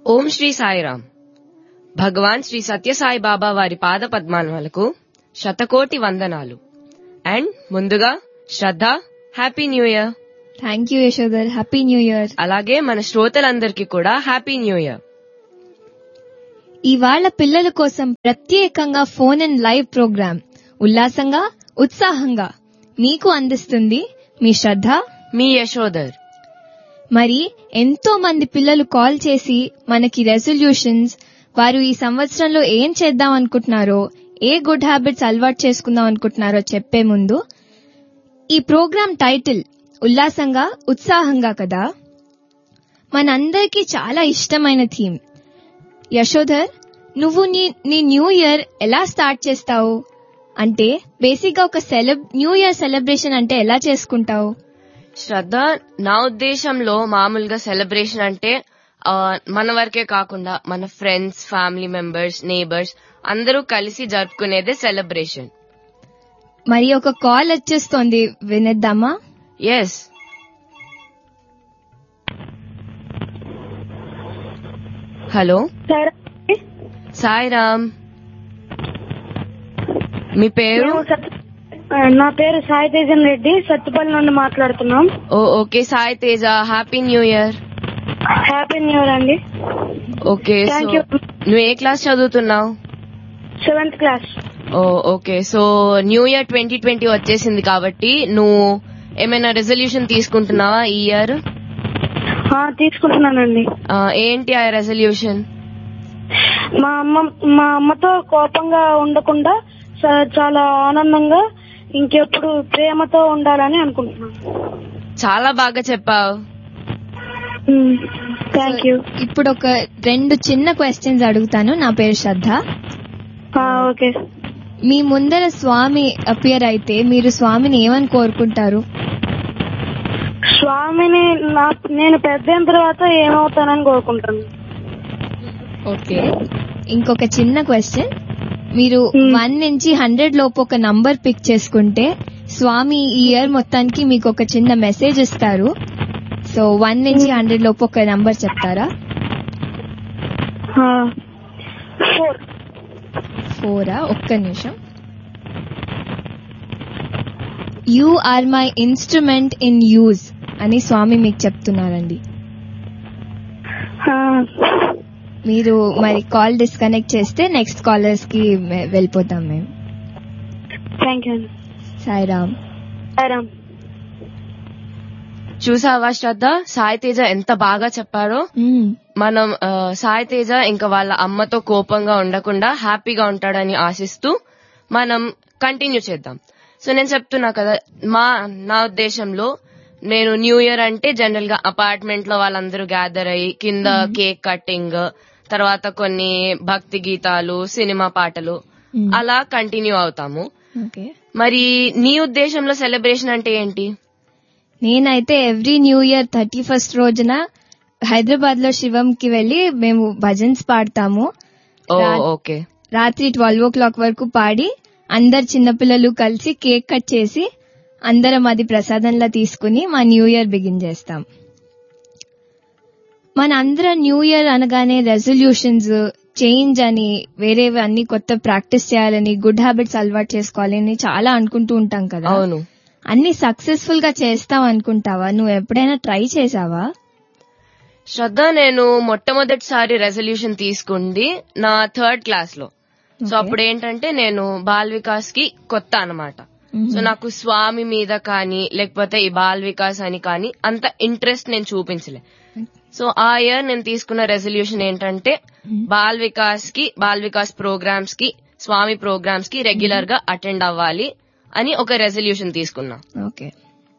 ఓం శ్రీ సాయిరామ్ భగవాన్ శ్రీ సత్యసాయి బాబా వారి పాద పద్మాలకు శతకోటి వందనాలు అండ్ ముందుగా Shraddha happy new year thank you Yashodhar happy new year అలాగే మన శ్రోతలందరికీ కూడా హ్యాపీ న్యూ ఇయర్ ఇవాళ పిల్లల కోసం ప్రత్యేకంగా ఫోన్ అండ్ లైవ్ ప్రోగ్రామ్ ఉల్లాసంగా ఉత్సాహంగా మీకు అందిస్తుంది మీ శ్రద్ధ మీ యశోదర్ మరి ఎంతో మంది పిల్లలు కాల్ చేసి మనకి రెజల్యూషన్స్ వారు ఈ సంవత్సరంలో ఏం చేద్దాం అనుకుంటున్నారో ఏ గుడ్ హ్యాబిట్స్ అలవాటు చేసుకుందాం అనుకుంటున్నారో చెప్పే ముందు ఈ ప్రోగ్రామ్ టైటిల్ ఉల్లాసంగా ఉత్సాహంగా కదా మనందరికీ చాలా ఇష్టమైన థీమ్ యశోధర్ నువ్వు నీ నీ న్యూ ఇయర్ ఎలా స్టార్ట్ చేస్తావు అంటే బేసిక్ గా ఒక సెలబ్ న్యూ ఇయర్ సెలబ్రేషన్ అంటే ఎలా చేసుకుంటావు శ్రద్ధ నా ఉద్దేశంలో మామూలుగా సెలబ్రేషన్ అంటే ఆ, మన వరకే కాకుండా మన ఫ్రెండ్స్ ఫ్యామిలీ మెంబర్స్ నేబర్స్ అందరూ కలిసి జరుపుకునేదే సెలబ్రేషన్ మరి ఒక కాల్ వచ్చేస్తోంది వినేద్దామా ఎస్ హలో సార్ సాయిరామ్ మీ పేరు మేము సత్- ఆ, నా పేరు సాయి తేజన్ రెడ్డి సత్తుపల్లి నుండి మాట్లాడుతున్నాం ఓ okay Sai Teja happy new year happy new year అండి ఓకే సో Thank you. నువ్వు ఏ క్లాస్ చదువుతున్నావు సెవెంత్ క్లాస్ ఓ okay so new year twenty twenty వచ్చేసింది కాబట్టి నువ్వు ఏమైనా రెజల్యూషన్ తీసుకుంటున్నావా ఈ ఇయర్ ఆ, తీసుకుంటున్నానండి ఏంటి ఆ రెజల్యూషన్ మా అమ్మ మా అమ్మతో కోపంగా ఉండకుండా చ- చాలా ఆనందంగా ఇంకెప్పుడు ప్రేమతో ఉండాలని అనుకుంటున్నాను చాలా బాగా చెప్పావు థ్యాంక్ యూ ఇప్పుడు ఒక రెండు చిన్న క్వశ్చన్స్ అడుగుతాను నా పేరు శ్రద్ధ ఓకే మీ ముందర స్వామి అపియర్ అయితే మీరు స్వామిని ఏమని కోరుకుంటారు స్వామిని నా నేను పెద్ద అయిన తర్వాత ఏమవుతానని కోరుకుంటాను ఓకే ఇంకొక చిన్న క్వశ్చన్ మీరు Hmm. వన్ నుంచి హండ్రెడ్ లోపు ఒక నంబర్ పిక్ చేసుకుంటే స్వామి ఈ ఇయర్ మొత్తానికి మీకు ఒక చిన్న మెసేజ్ ఇస్తారు సో వన్ నుంచి హండ్రెడ్ లోపు ఒక నంబర్ చెప్తారా ఫోర్ ఫోరా ఒక్క నిమిషం you are my instrument in use అని స్వామి మీకు చెప్తున్నారండి మీరు మరి కాల్ డిస్కనెక్ట్ చేస్తే నెక్స్ట్ కాలర్స్ కి మే- వెళ్ళిపోతాం మేము థ్యాంక్ యూ సాయిరామ్ రామ్ చూసావా శ్రద్ధ సాయి తేజ ఎంత బాగా చెప్పారో మ్మ్. మనం ఆ, సాయి తేజ ఇంకా వాళ్ళ అమ్మతో కోపంగా ఉండకుండా హ్యాపీగా ఉంటాడని ఆశిస్తూ మనం కంటిన్యూ చేద్దాం సో నేను చెప్తున్నా కదా మా నా ఉద్దేశంలో నేను న్యూ ఇయర్ అంటే జనరల్ గా అపార్ట్మెంట్ లో వాళ్ళందరూ గ్యాదర్ అయ్యి కింద కేక్ కటింగ్ తర్వాత కొన్ని భక్తి గీతాలు సినిమా పాటలు మ్మ్. అలా కంటిన్యూ అవుతాము ఓకే మరి నీ ఉద్దేశంలో సెలబ్రేషన్ అంటే ఏంటి నేనైతే every new year thirty first రోజున హైదరాబాద్ లో శివం కి వెళ్లి మేము భజన్స్ పాడతాము ఓ రా- ఓకే రాత్రి ట్వెల్వ్ ఓ క్లాక్ వరకు పాడి అందరు చిన్నపిల్లలు కలిసి కేక్ కట్ చేసి అందరం అది ప్రసాదంలా తీసుకుని మా న్యూ ఇయర్ బిగిన్ చేస్తాం మన అందరం న్యూ ఇయర్ అనగానే రెజల్యూషన్స్ చేంజ్ అని వేరేవి అన్ని కొత్త ప్రాక్టీస్ చేయాలని గుడ్ హ్యాబిట్స్ అలవాటు చేసుకోవాలని చాలా అనుకుంటూ ఉంటాం కదా అవును అన్ని సక్సెస్ఫుల్ గా చేస్తాం అనుకుంటావా నువ్వు ఎప్పుడైనా ట్రై చేసావా శ్రద్ధ నేను మొట్టమొదటిసారి రెజల్యూషన్ తీసుకుంది నా థర్డ్ క్లాస్ లో సో Okay. అప్పుడు ఏంటంటే నేను బాల్ వికాస్ కి కొత్త అన్నమాట సో నాకు స్వామి మీద కానీ లేకపోతే ఈ బాల్ వికాస్ అని కానీ అంత ఇంట్రెస్ట్ నేను చూపించలే సో ఆ ఇయర్ నేను తీసుకున్న రెజల్యూషన్ ఏంటంటే బాల్ వికాస్ కి బాల్ వికాస్ ప్రోగ్రామ్స్ కి స్వామి ప్రోగ్రామ్స్ కి రెగ్యులర్ గా అటెండ్ అవ్వాలి అని ఒక రెజల్యూషన్ తీసుకున్నా ఓకే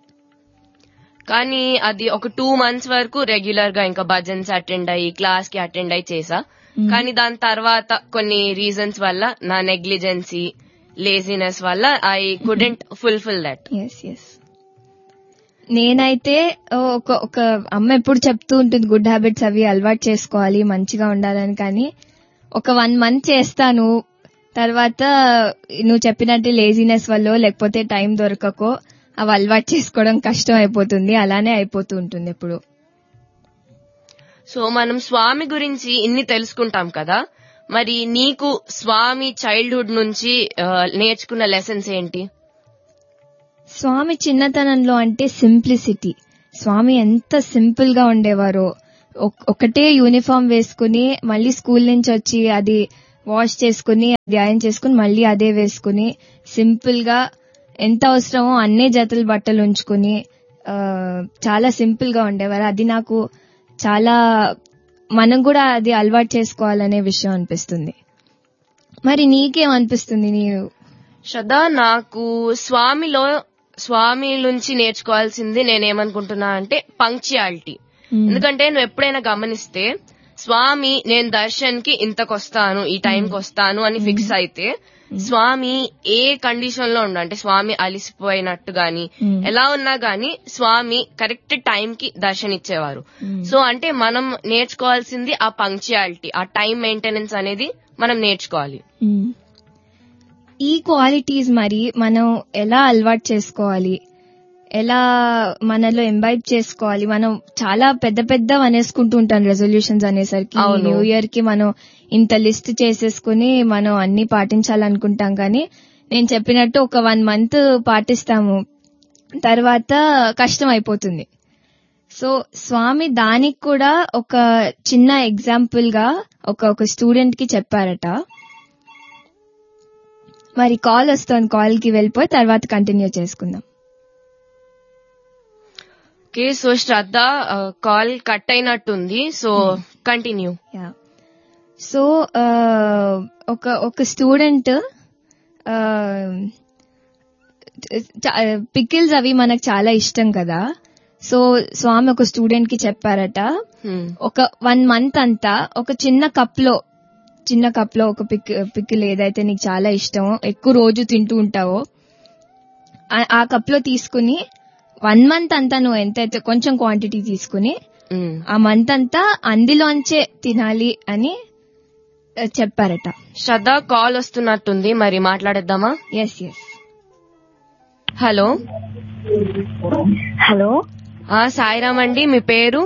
కానీ అది ఒక టూ మంత్స్ వరకు రెగ్యులర్ గా ఇంకా భజన్స్ అటెండ్ అయ్యి క్లాస్ కి అటెండ్ అయ్యి చేసా కానీ దాని తర్వాత కొన్ని రీజన్స్ వల్ల నా నెగ్లిజెన్సీ లేజినెస్ వల్ల I couldn't fulfil that yes yes నేనైతే ఒక ఒక అమ్మ ఎప్పుడు చెప్తూ ఉంటుంది గుడ్ హ్యాబిట్స్ అవి అలవాటు చేసుకోవాలి మంచిగా ఉండాలని కానీ ఒక వన్ మంత్ చేస్తాను తర్వాత నువ్వు చెప్పినట్టు లేజినెస్ వల్ల లేకపోతే టైం దొరకకో అవి అలవాటు చేసుకోవడం కష్టం అయిపోతుంది అలానే అయిపోతూ ఉంటుంది ఎప్పుడు సో మనం స్వామి గురించి ఇన్ని తెలుసుకుంటాం కదా మరి నీకు స్వామి చైల్డ్హుడ్ నుంచి ఆ, నేర్చుకున్న లెసన్స్ ఏంటి స్వామి చిన్నతనంలో అంటే సింప్లిసిటీ స్వామి ఎంత సింపుల్ గా ఉండేవారో ఒక్- ఒకటే యూనిఫామ్ వేసుకుని మళ్ళీ స్కూల్ నుంచి వచ్చి అది వాష్ చేసుకుని అది ఐరన్ చేసుకుని మళ్ళీ అదే వేసుకుని సింపుల్ గా ఎంత అవసరమో అన్నే జతలు బట్టలు ఉంచుకుని ఆ, చాలా సింపుల్ గా ఉండేవారు అది నాకు చాలా మనం కూడా అది అలవాటు చేసుకోవాలనే విషయం అనిపిస్తుంది మరి నీకేమనిపిస్తుంది నీ శ్రద్ధ నాకు స్వామిలో స్వామి నుంచి నేర్చుకోవాల్సింది నేనేమనుకుంటున్నా అంటే పంక్చుయాలిటీ ఎందుకంటే నువ్వు ఎప్పుడైనా గమనిస్తే స్వామి నేను దర్శన్ కి ఇంతకొస్తాను ఈ టైంకి వస్తాను అని ఫిక్స్ అయితే స్వామి ఏ కండిషన్ లో ఉండు అంటే స్వామి అలిసిపోయినట్టు గాని Hmm. ఎలా ఉన్నా గాని స్వామి కరెక్ట్ టైం కి దర్శనం ఇచ్చేవారు సో అంటే మనం నేర్చుకోవాల్సింది ఆ పంక్చుయాలిటీ ఆ టైం మెయింటెనెన్స్ అనేది మనం నేర్చుకోవాలి మ్మ్. ఈ క్వాలిటీస్ మరి మనం ఎలా అలవాటు చేసుకోవాలి ఎలా మనలో ఎంబైబ్ చేసుకోవాలి మనం చాలా పెద్ద పెద్ద అనేసుకుంటూ ఉంటాం రెజల్యూషన్స్ అనేసరికి అవును. న్యూ ఇయర్ కి మనం ఇంత లిస్ట్ చేసేసుకుని మనం అన్ని పాటించాలనుకుంటాం కానీ నేను చెప్పినట్టు ఒక వన్ మంత్ పాటిస్తాము తర్వాత కష్టం అయిపోతుంది సో స్వామి దానికి కూడా ఒక చిన్న ఎగ్జాంపుల్ గా ఒక ఒక స్టూడెంట్ కి చెప్పారట మరి కాల్ వస్తుంది కాల్ కి వెళ్ళిపోయి తర్వాత కంటిన్యూ చేసుకుందాం okay so Shraddha call cut అయినట్టుంది సో కంటిన్యూ యా సో ఒక ఒక స్టూడెంట్ పికిల్స్ అవి మనకు చాలా ఇష్టం కదా సో స్వామి ఒక స్టూడెంట్ కి చెప్పారట ఒక వన్ మంత్ అంతా ఒక చిన్న కప్ లో చిన్న కప్ లో ఒక పిక్ పికిల్ ఏదైతే నీకు చాలా ఇష్టమో ఎక్కువ రోజు తింటూ ఉంటావో ఆ- ఆ కప్ లో తీసుకుని వన్ మంత్ అంతా నువ్వు ఎంతైతే కొంచెం క్వాంటిటీ తీసుకుని ఆ మంత్ అంతా అందులోంచే తినాలి అని ఆ, చెప్పారట శ్రద్ధ కాల్ వస్తున్నట్టుంది మరి మాట్లాడేద్దామా ఎస్ ఎస్ హలో హలో ఆ సాయిరామ్ అండి మీ పేరు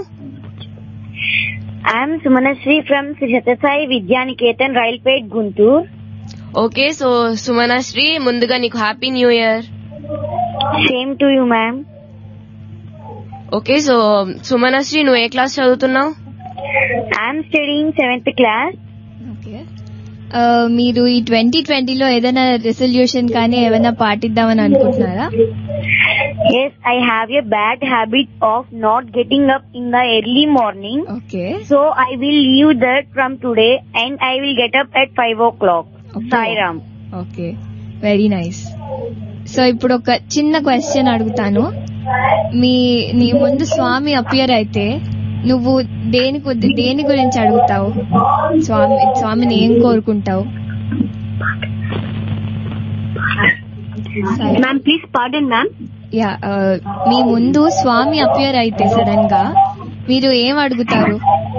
I'm Sumanashri from Sri Sathya Sai Vidyanikethan Railpet Guntur okay so Sumanashri ముందుగా నీకు happy new year same to you ma'am okay so Sumanashri నువ్వు ఏ క్లాస్ చదువుతున్నావు I'm studying seventh class okay మీరు ఈ ట్వంటీ ట్వంటీలో ఏదైనా రెసల్యూషన్ కానీ ఏమైనా పాటిద్దామని అనుకుంటున్నారా Yes, I have a bad habit of not getting up in the early morning. Okay So I will leave that from today and I will get up at 5 o'clock. Okay. Sairam. Okay very nice so ఇప్పుడు ఒక చిన్న question అడుగుతాను మీ నీ ముందు స్వామి appear అయితే నువ్వు దేని కొద్ది- దేని గురించి అడుగుతావు స్వామి స్వామిని ఏం కోరుకుంటావు సరే. Ma'am, please pardon, ma'am. Yeah ఆ, మీ ముందు స్వామి అపియర్ అయితే సడన్ గా మీరు ఏం అడుగుతారు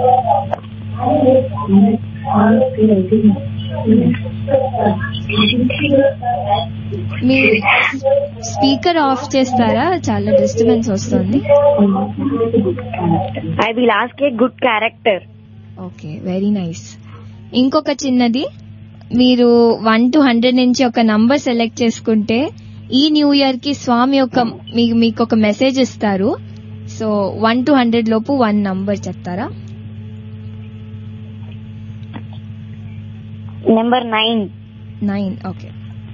మీ స్పీకర్ ఆఫ్ చేస్తారా చాలా డిస్టర్బెన్స్ వస్తుంది I will ask a good character. Okay very nice ఇంకొక చిన్నది మీరు వన్ టు హండ్రెడ్ నుంచి ఒక నంబర్ సెలెక్ట్ చేసుకుంటే ఈ న్యూ ఇయర్ కి స్వామి ఒక మీ- మీకు ఒక మెసేజ్ ఇస్తారు సో వన్ టు హండ్రెడ్ లోపు వన్ నంబర్ చెప్తారా Number 9. Nine okay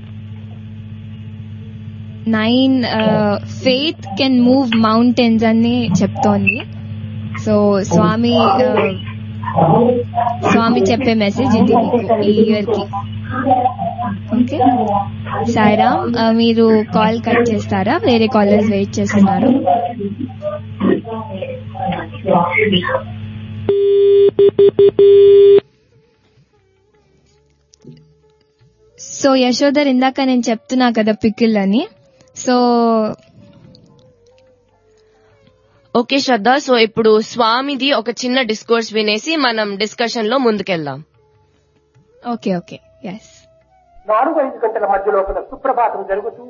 nine faith can move mountains అని చెప్తోంది సో స్వామి uh, స్వామి చెప్పే మెసేజ్ ఇది మీకు ఈ ఇయర్ కి ఓకే సాయిరామ్ uh, మీరు కాల్ కట్ చేస్తారా వేరే కాలర్స్ వెయిట్ చేస్తున్నారు సో యశోదర్ ఇందాక నేను చెప్తున్నా కదా పికిల్ అని సో ఓకే శ్రద్ధ సో ఇప్పుడు స్వామిది ఒక చిన్న డిస్కోర్స్ వినేసి మనం డిస్కషన్ లో ముందుకెళ్దాం ఓకే ఓకే ఎస్ నాలుగు ఐదు గంటల మధ్య లోపల సుప్రభాతం జరుగుతూ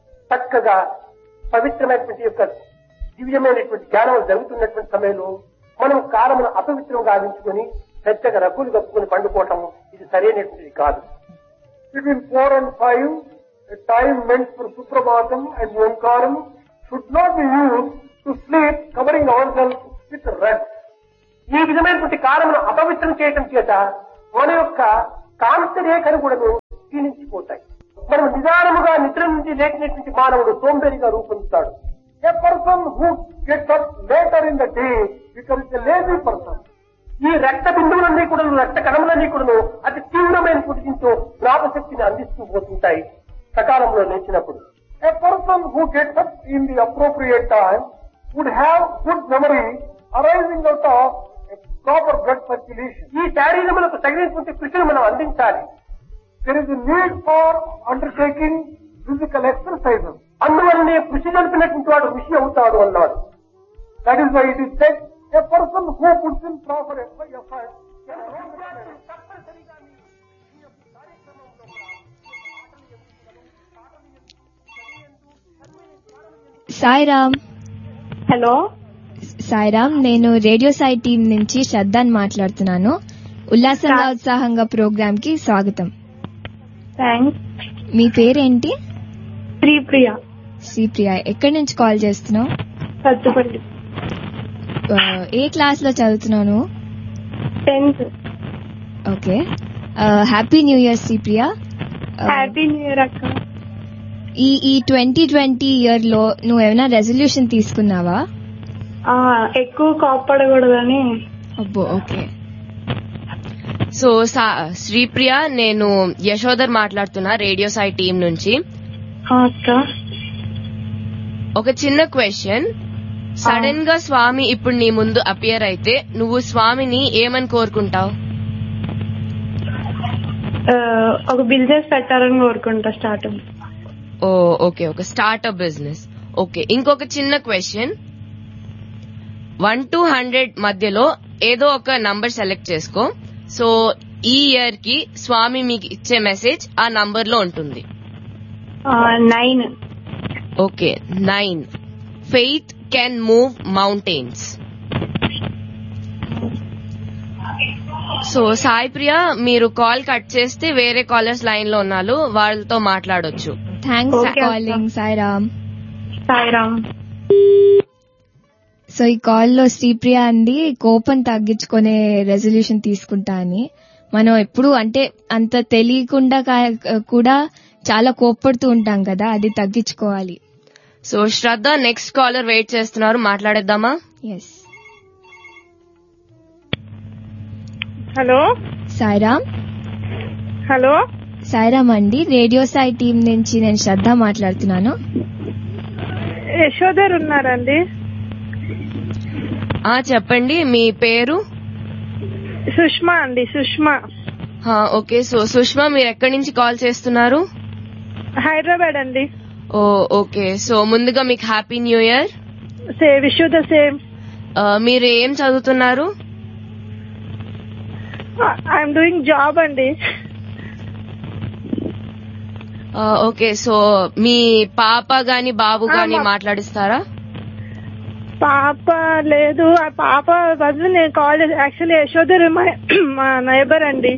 చక్కగా పవిత్రమైనటువంటి యొక్క దివ్యమైనటువంటి జ్ఞానం జరుగుతున్నటువంటి సమయంలో మనం కాలమును అపవిత్రం గావించుకొని పెద్దగా రగ్గులు కప్పుకొని పండుకోవటం ఇది సరైనటువంటిది కాదు Between four and five, a time meant for Suprabhatam and Omkaram should not be used to sleep covering ourselves with rest. ఈ విధమైనటువంటి కాలమును అపవిత్రం చేయటం చేత మన యొక్క కాంతి రేఖలు కూడా క్షీణించిపోతాయి మనం నిదానముగా నిద్ర నుంచి లేచినటువంటి మానవుడు సోంబేరిగా రూపొందుతాడు A person who gets up later in the day becomes a lazy person. ఈ రక్త బిందువులన్నీ కూడా రక్త కణములన్నీ కూడా అతి తీవ్రమైనటువంటి దీంతో జ్ఞాపశక్తిని అందిస్తూ పోతుంటాయి సకాలంలో లేచినప్పుడు A person who gets up in the appropriate time would have good memory arising out of a proper blood circulation. ఈ శారీరములకు తగినటువంటి కృషిని మనం అందించాలి There is a need for undertaking physical exercises. అందువల్లనే కృషి జరిపినటువంటి వాడు ఋషి అవుతాడు అన్నాడు That is why it is said, a person who puts in proper effort effort can Sairam hello Sairam నేను రేడియో సాయి టీం నుంచి శ్రద్ధాని మాట్లాడుతున్నాను ఉల్లాసంగా ఉత్సాహంగా ప్రోగ్రామ్ కి స్వాగతం థ్యాంక్స్ మీ పేరేంటి శ్రీప్రియ శ్రీప్రియ ఎక్కడి నుంచి కాల్ చేస్తున్నావు సత్తుపల్లి ఆ, ఏ క్లాస్ లో చదువుతున్నాను tenth okay happy new year Sripriya ఆ, హ్యాపీ న్యూ ఇయర్ అక్క ఈ ఈ ట్వంటీ ట్వంటీ ఇయర్ లో నువ్వు ఏమైనా రెజల్యూషన్ తీసుకున్నావా ఆ, ఎక్కువ కోప్పడకూడదని అబ్బో ఓకే సో సా- శ్రీప్రియ నేను యశోదర్ మాట్లాడుతున్నా రేడియో సాయి టీం నుంచి ఆ, అక్క ఒక చిన్న క్వశ్చన్ సడన్ గా స్వామి ఇప్పుడు నీ ముందు అపియర్ అయితే నువ్వు స్వామిని ఏమని కోరుకుంటావు ఆ, ఒక బిజినెస్ పెట్టాలని కోరుకుంటా స్టార్టింగ్ ఓ ఓకే ఒక స్టార్ట్అప్ బిజినెస్ ఓకే ఇంకొక చిన్న క్వశ్చన్ వన్ టు హండ్రెడ్ మధ్యలో ఏదో ఒక నంబర్ సెలెక్ట్ చేసుకో సో ఈ ఇయర్ కి స్వామి మీకు ఇచ్చే మెసేజ్ ఆ నంబర్ లో ఉంటుంది nine okay nine faith can move mountains so Sai Priya మీరు కాల్ కట్ చేస్తే వేరే కాలర్స్ లైన్ లో ఉన్నారు వాళ్ళతో మాట్లాడొచ్చు థ్యాంక్స్ ఫర్ Okay, అక్క. కాలింగ్ సాయిరామ్ సాయిరామ్ సో ఈ కాల్ లో శ్రీప్రియ అంది కోపం తగ్గించుకునే రెజల్యూషన్ తీసుకుంటా అని మనం ఎప్పుడు అంటే అంత తెలియకుండా కా- కూడా చాలా కోప్పడుతూ ఉంటాం కదా అది తగ్గించుకోవాలి so Shraddha next caller wait చేస్తున్నారు మాట్లాడేద్దామా yes hello Sairam hello Sairam అండి రేడియో సాయి టీం నుంచి నేను శ్రద్ధ మాట్లాడుతున్నాను యశోదర్ ఉన్నారండి ఆ చెప్పండి మీ పేరు సుష్మా అండి సుష్మా హా, ఓకే సో సుష్మా మీరు ఎక్కడి నుంచి కాల్ చేస్తున్నారు హైదరాబాద్ అండి ఓ ఓకే సో ముందుగా మీకు happy new year say wish the same ఆ, మీరు ఏం చదువుతున్నారు ఐఎమ్ డూయింగ్ జాబ్ అండి ఆ, ఓకే సో మీ పాప గాని బాబు ఆ, గాని మా- మాట్లాడిస్తారా పాప లేదు ఆ పాప బదులు నేను కాల్ యాక్చువల్లీ యశోదర్ మా- మా నైబర్ అండి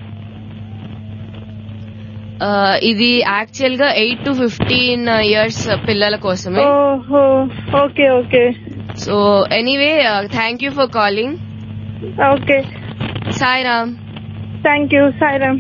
ఆ, ఇది యాక్చువల్ గా ఎయిట్ టు ఫిఫ్టీన్ ఇయర్స్ పిల్లల కోసమే ఓహో okay okay so anyway thank you for calling okay Sairam thank you Sairam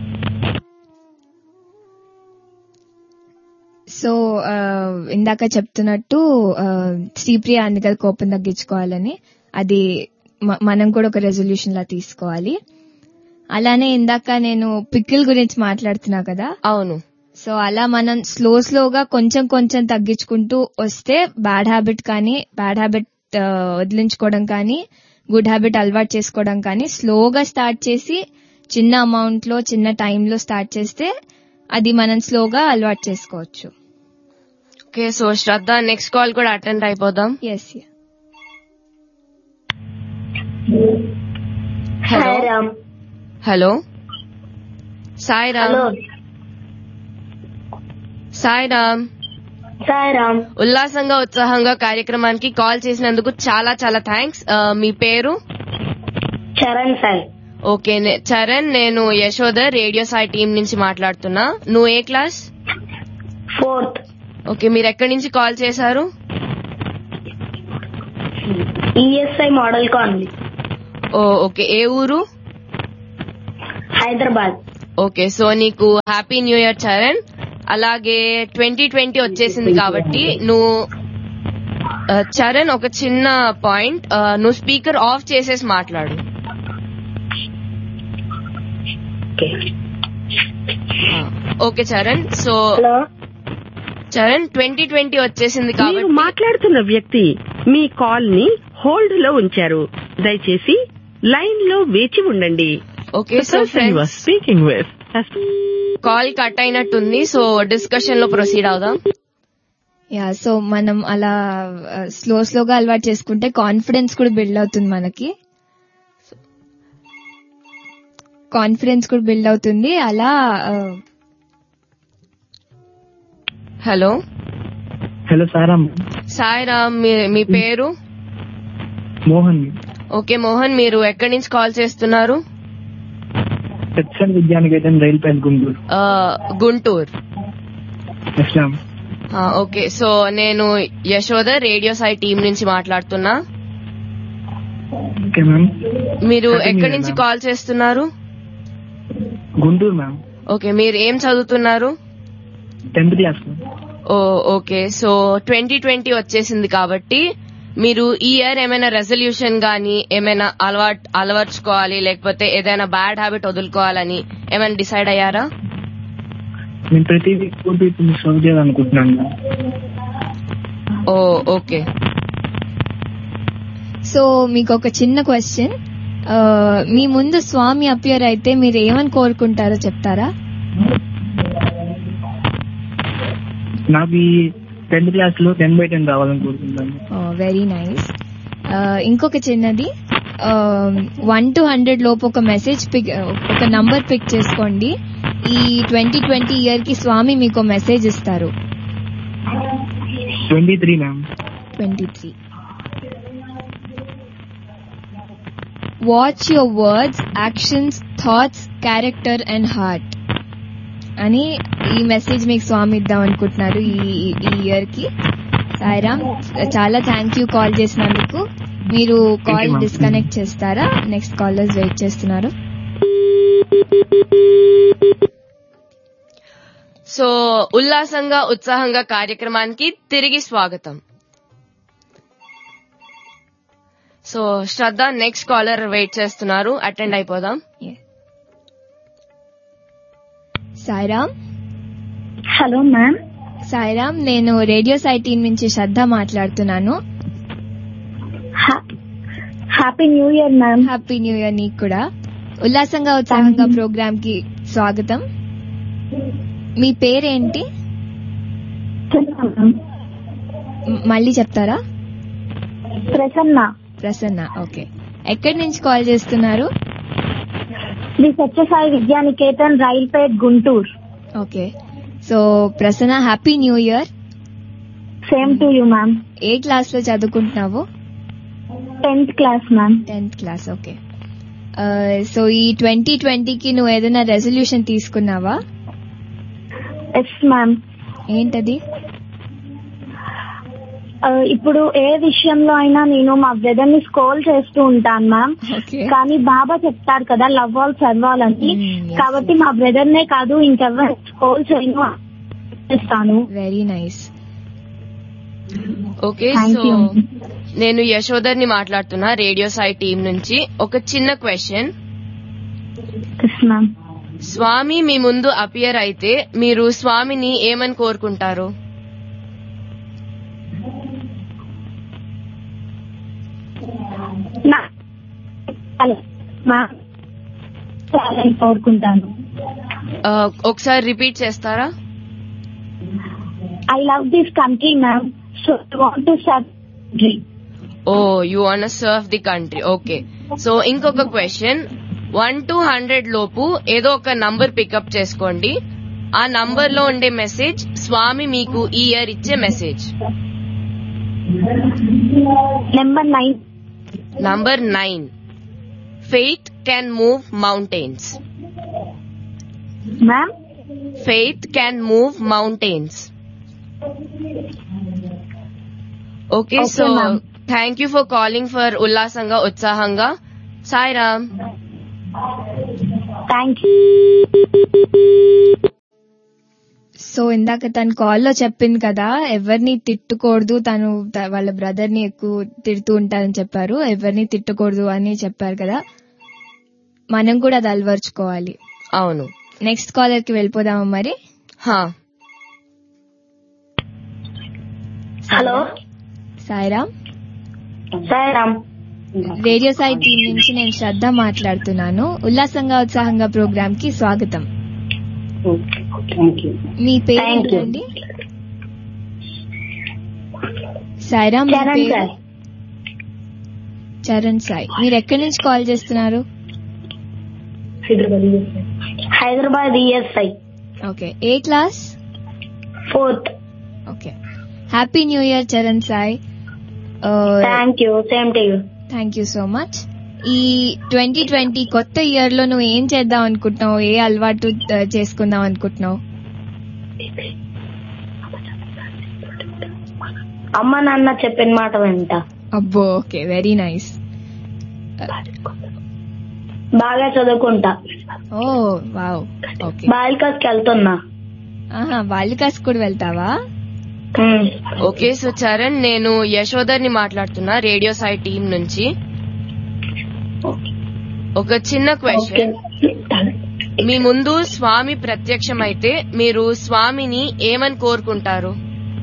so ఆ, ఇందాక చెప్తున్నట్టు ఆ, శ్రీప్రియ అంది కదా కోపం తగ్గించుకోవాలని అది మ- మనం కూడా ఒక రెజల్యూషన్ లా తీసుకోవాలి అలానే ఇందాక నేను పికిల్ గురించి మాట్లాడుతున్నా కదా అవును సో అలా మనం స్లో స్లోగా కొంచెం కొంచెం తగ్గించుకుంటూ వస్తే బ్యాడ్ హ్యాబిట్ కానీ బ్యాడ్ హ్యాబిట్ వదిలించుకోవడం కానీ గుడ్ హ్యాబిట్ అలవాటు చేసుకోవడం కానీ స్లోగా స్టార్ట్ చేసి చిన్న అమౌంట్ లో చిన్న టైంలో స్టార్ట్ చేస్తే అది మనం స్లోగా అలవాటు చేసుకోవచ్చు okay so Shraddha next call కూడా అటెండ్ అయిపోదాం yes hello Sairam hello Sairam hello Sairam Sairam ఉల్లాసంగా ఉత్సాహంగా కార్యక్రమానికి కాల్ చేసినందుకు చాలా చాలా థ్యాంక్స్ మీ పేరు చరణ్ సాయి ఓకే నే- చరణ్ నేను యశోద రేడియో సాయి టీం నుంచి మాట్లాడుతున్నా నువ్వు ఏ క్లాస్ ఫోర్త్ ఓకే మీరు ఎక్కడి నుంచి కాల్ చేశారు ESI model colony oh okay ఏ ఊరు హైదరాబాద్ ఓకే సో నీకు హ్యాపీ న్యూ ఇయర్ చరణ్ అలాగే ట్వంటీ ట్వంటీ వచ్చేసింది కాబట్టి నువ్వు ఆ, చరణ్ ఒక చిన్న పాయింట్ ఆ, నువ్వు స్పీకర్ ఆఫ్ చేసేసి మాట్లాడు ఆ, okay Charan so hello Charan twenty twenty వచ్చేసింది మీరు కాబట్టి మాట్లాడుతున్న వ్యక్తి మీ కాల్ ని హోల్డ్ లో ఉంచారు దయచేసి లైన్ లో వేచి ఉండండి okay so friends speaking with call cut అయినట్టుంది సో డిస్కషన్ లో ప్రొసీడ్ అవుదాం యా సో మనం అలా స్లో స్లోగా అలవాటు చేసుకుంటే కాన్ఫిడెన్స్ కూడా బిల్డ్ అవుతుంది మనకి కాన్ఫిడెన్స్ కూడా బిల్డ్ అవుతుంది అలా ఆ, హలో హలో సారామ్ సాయిరామ్ మీ- మీ పేరు మోహన్ ఓకే మోహన్ మీరు ఎక్కడి నుంచి కాల్ చేస్తున్నారు సెక్షన్ విద్యానికేతన్ రైల్ పైన గుంటూరు ఆ, గుంటూరు ఎస్ మ్యామ్ ఆ, ఓకే సో నేను యశోద రేడియో సాయి టీం నుంచి మాట్లాడుతున్నా ఓకే మ్యామ్ మీరు Happy New ఎక్కడి Year, నుంచి ma'am. కాల్ చేస్తున్నారు గుంటూరు మ్యామ్ ఓకే మీరు ఏం చదువుతున్నారు టెన్త్ క్లాస్ ఓ ఓకే సో ట్వంటీ ట్వంటీ వచ్చేసింది కాబట్టి మీరు ఈ ఇయర్ ఏమైనా రెజల్యూషన్ గానీ ఏమైనా అలవాటు అలవర్చుకోవాలి లేకపోతే ఏదైనా బ్యాడ్ హ్యాబిట్ వదులుకోవాలని ఏమైనా డిసైడ్ అయ్యారా నేను ప్రతి వీక్ ఫోర్ పీపుల్ సర్వ్ చేయాలనుకుంటున్నాను మ్యామ్ ఓ ఓకే సో మీకు ఒక చిన్న క్వశ్చన్ మీ ముందు స్వామి అపియర్ అయితే మీరు ఏమని కోరుకుంటారో చెప్తారా నాకు ఈ టెన్త్ క్లాస్ లో టెన్ బై టెన్ రావాలనుకుంటున్నాను వెరీ నైస్ ఇంకొక చిన్నది వన్ టు హండ్రెడ్ లోపు ఒక మెసేజ్ పిక్ ఒక నంబర్ పిక్ చేసుకోండి ఈ ట్వంటీ ట్వంటీ ఇయర్ కి స్వామి మీకు మెసేజ్ ఇస్తారు twenty three ma'am twenty three watch your words actions thoughts character and heart అని ఈ మెసేజ్ మీకు స్వామి ఇద్దాం అనుకుంటున్నారు ఈ ఈ ఇయర్ కి సాయిరామ్ చాలా థ్యాంక్ యూ కాల్ చేసినందుకు మీరు కాల్ ma'am. డిస్కనెక్ట్ చేస్తారా నెక్స్ట్ కాలర్స్ వెయిట్ చేస్తున్నారు సో ఉల్లాసంగా ఉత్సాహంగా కార్యక్రమానికి తిరిగి స్వాగతం so Shraddha next caller wait చేస్తున్నారు అటెండ్ అయిపోదాం సాయిరామ్ హలో మ్యామ్ సాయిరామ్ నేను రేడియో సైటీ నుంచి శ్రద్ధ మాట్లాడుతున్నాను happy new year ma'am happy new year నీకు కూడా ఉల్లాసంగా ఉత్సాహంగా ప్రోగ్రామ్ కి స్వాగతం మీ పేరేంటి మ్- మళ్ళీ చెప్తారా ప్రసన్న ప్రసన్న ఓకే ఎక్కడి నుంచి కాల్ చేస్తున్నారు the Sathya Sai Vidyanikethan Railpet Guntur okay so Prasanna happy new year same to you ma'am ఏ క్లాస్ లో చదువుకుంటున్నావు tenth class ma'am tenth class okay so ఈ ట్వంటీ ట్వంటీకి నువ్వు ఏదైనా రెజల్యూషన్ తీసుకున్నావా ఎస్ మ్యామ్ ఏంటది ఇప్పుడు ఏ విషయంలో అయినా నేను మా బ్రదర్ ని స్కోల్ చేస్తూ ఉంటాను మ్యామ్ ఓకే కానీ బాబా చెప్తారు కదా లవ్ ఆల్ సర్వాల్ అని Mm, yes, కాబట్టి మా బ్రదర్ నే కాదు ఇంకెవరు స్కోల్ చేయను చేస్తాను very nice okay Thank so you. నేను యశోదర్ని మాట్లాడుతున్నా రేడియో సాయి టీం నుంచి ఒక చిన్న క్వశ్చన్ ఎస్ మ్యామ్ స్వామి మీ ముందు అపియర్ అయితే మీరు స్వామిని ఏమని కోరుకుంటారు నా- మ్యామ్ చాలని కోరుకుంటాను ఆ, ఒకసారి రిపీట్ చేస్తారా I love this country ma'am so I want to serve oh you want serve the country okay so ఇంకొక క్వశ్చన్ వన్ టు హండ్రెడ్ లోపు ఏదో ఒక నంబర్ పికప్ చేసుకోండి ఆ నంబర్ లో ఉండే మెసేజ్ స్వామి మీకు ఈ ఇయర్ ఇచ్చే message number nine number nine faith can move mountains ma'am faith can move mountains okay Okay, so ma'am. Thank you for calling for ఉల్లాసంగా ఉత్సాహంగా సాయిరామ్ థ్యాంక్ యూ సో ఇందాక తను కాల్లో చెప్పింది కదా ఎవరిని తిట్టకూడదు తను త- వాళ్ళ బ్రదర్ ని ఎక్కువ తిడుతూ ఉంటారని చెప్పారు ఎవరిని తిట్టకూడదు అని చెప్పారు కదా మనం కూడా అది అలవర్చుకోవాలి అవును నెక్స్ట్ కాలర్ కి వెళ్ళిపోదామా మరి హా hello Sairam Sairam radio Sai team నుంచి నేను శ్రద్ధ మాట్లాడుతున్నాను ఉల్లాసంగా ఉత్సాహంగా ప్రోగ్రామ్ కి స్వాగతం మీ పేరు Thank you. ఏంటండి సాయిరామ్ మీ చరణ్ పేరు? సార్ చరణ్ సాయి మీరు ఎక్కడి నుంచి కాల్ చేస్తున్నారు హైదరాబాద్ ఈఎస్ఐ ఓకే ఏ class fourth okay happy new year Charan Sai thank you same to you thank you so much ఈ ట్వంటీ ట్వంటీ కొత్త ఇయర్ లో నువ్వు ఏం చేద్దాం అనుకుంటున్నావు ఏ అలవాటు ఆ, చేసుకుందాం అనుకుంటున్నావు అమ్మ నాన్న చెప్పిన మాట వింటా అబ్బో ఓకే వెరీ నైస్ బాగా చదువుకుంటా ఓ వావ్ ఓకే బాలికస్కి వెళ్తున్నా ఆహా బాలికాస్ కూడా వెళ్తావా ఉమ్. ఓకే సో చరణ్ నేను యశోదర్ని మాట్లాడుతున్నా రేడియో సాయి టీం నుంచి ఒక చిన్న ఓకే క్వశ్చన్ మీ ముందు స్వామి ప్రత్యక్షమైతే మీరు స్వామిని ఏమని కోరుకుంటారు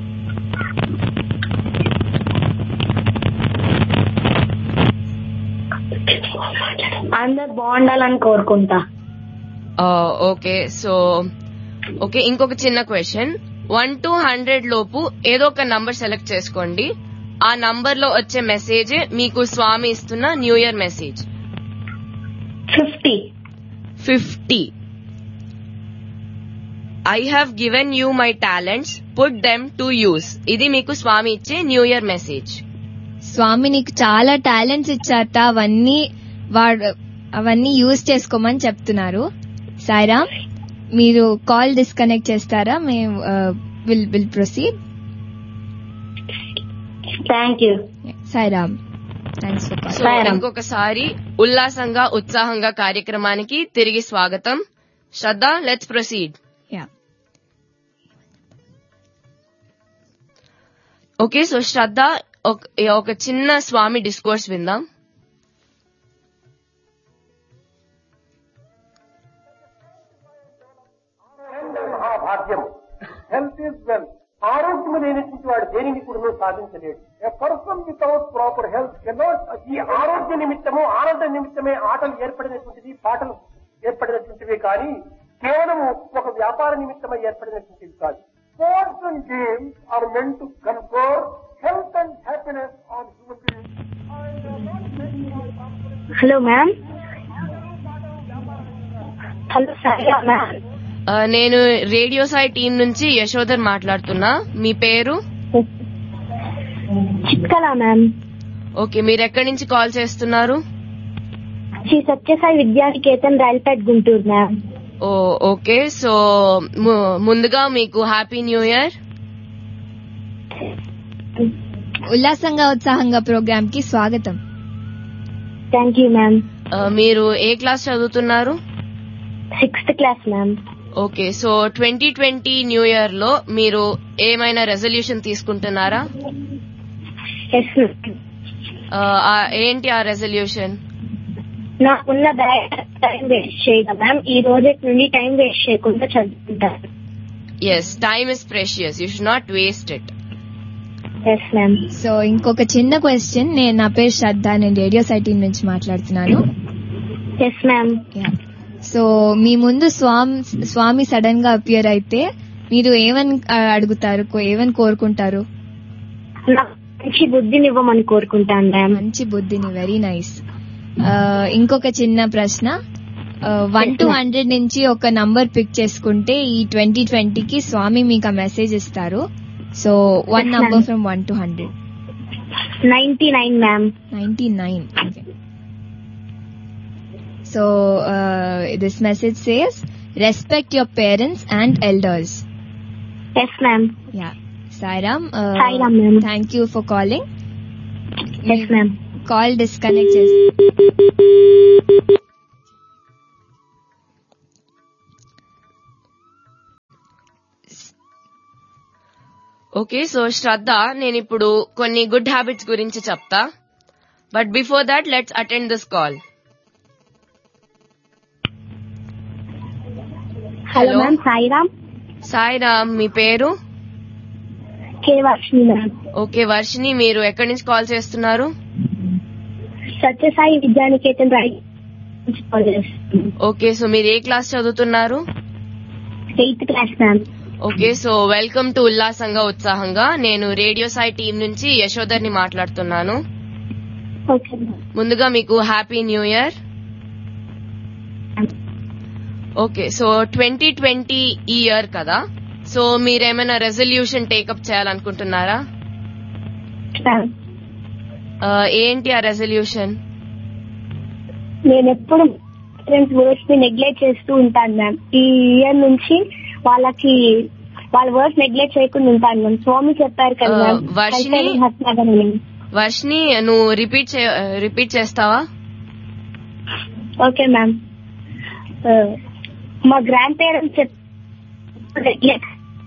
అందరు బాగుండాలని కోరుకుంటా ఓకే సో ఓకే ఇంకొక చిన్న క్వశ్చన్ వన్ టు హండ్రెడ్ లోపు ఏదో ఒక నంబర్ సెలెక్ట్ చేసుకోండి ఆ నంబర్ లో వచ్చే మెసేజ్ మీకు స్వామి ఇస్తున్న new year message fifty fifty I have given you my talents put them to use ఇది మీకు స్వామి ఇచ్చే న్యూ ఇయర్ మెసేజ్ స్వామి నీకు చాలా టాలెంట్స్ ఇచ్చారట అవన్నీ వాడు అవన్నీ యూజ్ చేసుకోమని చెప్తున్నారు సాయిరామ్ మీరు కాల్ డిస్కనెక్ట్ చేస్తారా మేము will will proceed thank you Sairam thanks for call so Saram. ఇంకొకసారి ఉల్లాసంగా ఉత్సాహంగా కార్యక్రమానికి తిరిగి స్వాగతం Shraddha let's proceed yeah okay so Shraddha ఒక- ఒక చిన్న స్వామి డిస్కోర్స్ విందాం మహాభాగ్యం హెల్త్ ఈజ్ వెల్త్ ఆరోగ్యం లేనటువంటి వాడు దేనిని కూడా సాధించలేడు ఏ person without proper health cannot ఈ ఆరోగ్య నిమిత్తము ఆనంద నిమిత్తమే ఆటలు ఏర్పడినటువంటిది పాటలు ఏర్పడినటువంటివి కానీ కేవలము ఒక వ్యాపార నిమిత్తమై ఏర్పడినటువంటివి కాదు sports and games are meant to confer health and happiness on human beings hello ma'am hello Sairam ma'am ఆ, నేను రేడియో సాయి టీం నుంచి యశోదర్ మాట్లాడుతున్నా మీ పేరు చిత్కలా మ్యామ్ ఓకే మీరు ఎక్కడి నుంచి కాల్ చేస్తున్నారు Sri Sathya Sai Vidyanikethan Railpet Guntur ma'am oh okay so ము- ముందుగా మీకు హ్యాపీ న్యూ ఇయర్ ఉల్లాసంగా ఉత్సాహంగా ప్రోగ్రామ్ కి స్వాగతం థ్యాంక్ యూ మ్యామ్ ఆ, మీరు ఏ క్లాస్ చదువుతున్నారు sixth class ma'am okay so twenty twenty new year లో మీరు ఏమైనా రెజల్యూషన్ తీసుకుంటున్నారా ఎస్ ఆ, ఆ, ఏంటి ఆ రెజల్యూషన్ నాకున్న బ్యాగ్ టైం వేస్ట్ చేయగా మ్యామ్ ఈ రోజు నుండి టైం వేస్ట్ చేయకుండా చదువుకుంటాను yes time is precious you should not waste it yes ma'am so ఇంకొక చిన్న క్వశ్చన్ నేను నా పేరు శ్రద్ధ నేను రేడియో సైటీ నుంచి మాట్లాడుతున్నాను ఎస్ మ్యామ్ Yeah. సో మీ ముందు స్వామి స్వామి సడన్ గా అపియర్ అయితే మీరు ఏమని ఆ, అడుగుతారు కో- ఏమని కోరుకుంటారు నాకు మంచి బుద్ధినివ్వమని కోరుకుంటాను మ్యామ్ మంచి బుద్ధిని వెరీ నైస్ ఇంకొక చిన్న ప్రశ్న వన్ టు హండ్రెడ్ నుంచి ఒక నంబర్ పిక్ చేసుకుంటే ఈ ట్వంటీ ట్వంటీకి స్వామి మీకు ఆ మెసేజ్ ఇస్తారు so one Yes, number ma'am. From one to hundred ninety nine ma'am ninety nine so this message says respect your parents and elders yes ma'am yeah Sairam Sairam, ma'am. Thank you for calling yes ma'am call disconnect చేసి okay so Shraddha నేను ఇప్పుడు కొన్ని good habits గురించి చెప్తా but before that let's attend this call hello Hello. Ma'am Sairam Sairam మీ పేరు K Varshini ma'am okay Varshini మీరు ఎక్కడి నుంచి కాల్ చేస్తున్నారు సత్యసాయి విద్యానికేతన్ రాయి నుంచి కాల్ చేస్తున్నాను ఓకే సో మీరు ఏ క్లాస్ చదువుతున్నారు eighth class ma'am okay so welcome to ఉల్లాసంగా ఉత్సాహంగా నేను రేడియో సాయి టీం నుంచి యశోదర్ని మాట్లాడుతున్నాను ఓకే మ్యామ్ ముందుగా మీకు happy new year okay so twenty twenty ఈ ఇయర్ కదా సో మీరేమైనా రెజల్యూషన్ టేకప్ చేయాలనుకుంటున్నారా మ్యామ్ ఆ, ఏంటి ఆ రెజల్యూషన్ నేను ఎప్పుడు ఫ్రెండ్స్ వర్డ్స్ ని నెగ్లెక్ట్ చేస్తూ ఉంటాను మ్యామ్ ఈ ఇయర్ నుంచి వాళ్ళకి వాళ్ళ వర్డ్స్ నెగ్లెక్ట్ చేయకుండా ఉంటాను మ్యామ్ స్వామి చెప్పారు కదా ఆ, మ్యామ్ వర్షిని? హరితేజ హత్నగర్ అని. వర్షిని నువ్వు రిపీట్ రిపీట్ చేస్తావా ఓకే మ్యామ్ ఆ, మా గ్రాండ్ పేరెంట్స్ నెగ్లెక్ట్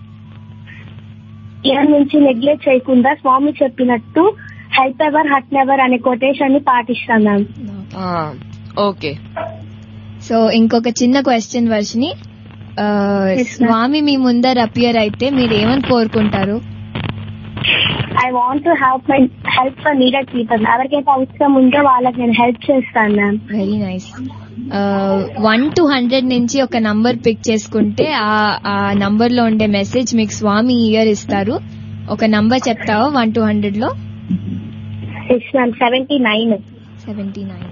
ఇయర్ నుంచి నెగ్లెక్ట్ చేయకుండా స్వామి చెప్పినట్టు హెల్ప్ ఎవర్ హట్ నెవర్ అనే కొటేషన్ ని పాటిస్తాం మ్యామ్ ఆ, ఓకే సో ఇంకొక చిన్న క్వశ్చన్ వర్షిని ఆ, Yes, ma'am. స్వామి మీ ముందర అపియర్ అయితే మీరు ఏమని కోరుకుంటారు I want to help my help for needed people ఎవరికైతే అవసరం ఉందో వాళ్ళకి నేను హెల్ప్ చేస్తాను ma'am very nice one to hundred నుంచి ఒక నంబర్ పిక్ చేసుకుంటే ఆ ఆ నంబర్ లో ఉండే మెసేజ్ మీకు స్వామి ఇయర్ ఇస్తారు ఒక నంబర్ చెప్తావా వన్ టు హండ్రెడ్ లో yes ma'am seventy nine seventy nine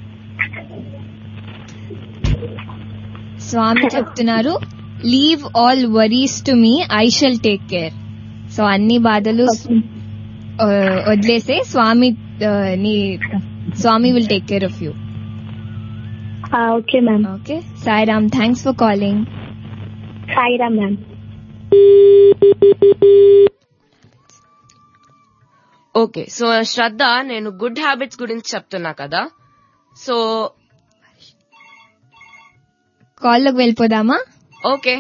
Swami చెప్తున్నారు leave all worries to me I shall take care so అన్ని బాధలు ఆ, వదిలేసే స్వామి ఆ, నీ Swami will take care of you okay ma'am okay Sairam thanks for calling Sairam ma'am okay so Shraddha నేను good habits గురించి చెప్తున్నా కదా సో కాల్లోకి వెళ్ళిపోదామా okay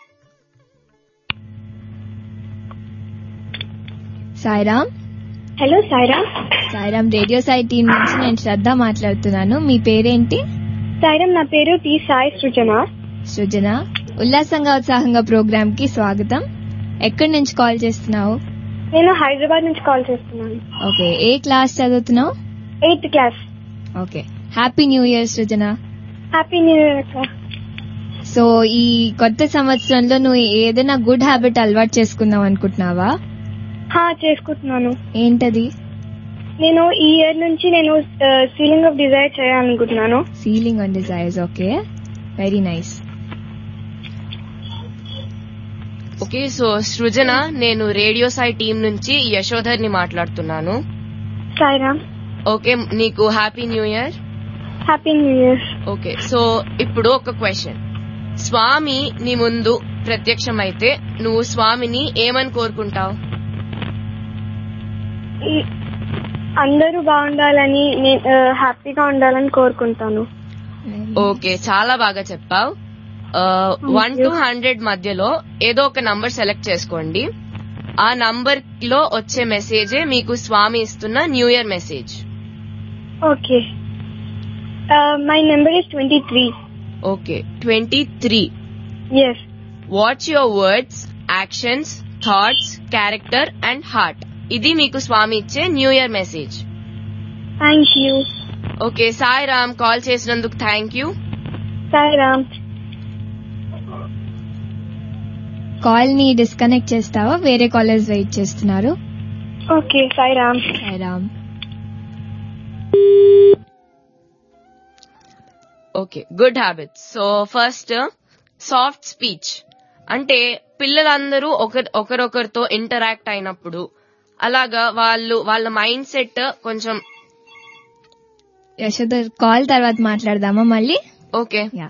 Sairam hello Sairam Sairam radio Sai team నుంచి నేను శ్రద్ధ మాట్లాడుతున్నాను మీ పేరేంటి సాయిరామ్ నా పేరు టి సాయి సృజన సృజన ఉల్లాసంగా ఉత్సాహంగా ప్రోగ్రామ్ కి స్వాగతం ఎక్కడి నుంచి కాల్ చేస్తున్నావు నేను హైదరాబాద్ నుంచి కాల్ చేస్తున్నాను ఓకే ఏ క్లాస్ చదువుతున్నావు eighth class okay happy new year Srujana happy new year అక్క సో ఈ కొత్త సంవత్సరంలో నువ్వు ఏదైనా గుడ్ హ్యాబిట్ అలవాటు చేసుకుందాం అనుకుంటున్నావా హా, చేసుకుంటున్నాను ఏంటది నేను ఈ ఇయర్ నుంచి నేను సీలింగ్ ఆఫ్ డిజైర్ చేయాలనుకుంటున్నాను ceiling on desires okay very nice okay so Srujana నేను రేడియో సాయి టీం నుంచి యశోధర్ ని మాట్లాడుతున్నాను సాయిరామ్ ఓకే నీకు happy new year happy new year okay so ఇప్పుడు ఒక క్వశ్చన్ స్వామి నీ ముందు ప్రత్యక్షమైతే నువ్వు స్వామిని ఏమని కోరుకుంటావు అందరూ బాగుండాలని నేను హ్యాపీగా ఉండాలని కోరుకుంటాను ఓకే చాలా బాగా చెప్పావు వన్ టు హండ్రెడ్ మధ్యలో ఏదో ఒక నంబర్ సెలెక్ట్ చేసుకోండి ఆ నంబర్ లో వచ్చే మెసేజే మీకు స్వామి ఇస్తున్న new year message okay my number is twenty three okay twenty three yes watch your words actions thoughts character and heart ఇది మీకు స్వామి ఇచ్చే new year message thank you okay Sai Ram call చేసినందుకు థ్యాంక్ యూ సాయిరామ్ కాల్ ని disconnect చేస్తావా వేరే callers wait చేస్తున్నారు okay Sairam Sairam okay good habits so first soft speech అంటే పిల్లలందరూ ఒకరి ఒకరొకరితో ఇంటరాక్ట్ అయినప్పుడు అలాగా వాళ్ళు వాళ్ళ మైండ్ సెట్ కొంచెం యశోద కాల్ తర్వాత మాట్లాడదామా మళ్ళీ ఓకే యా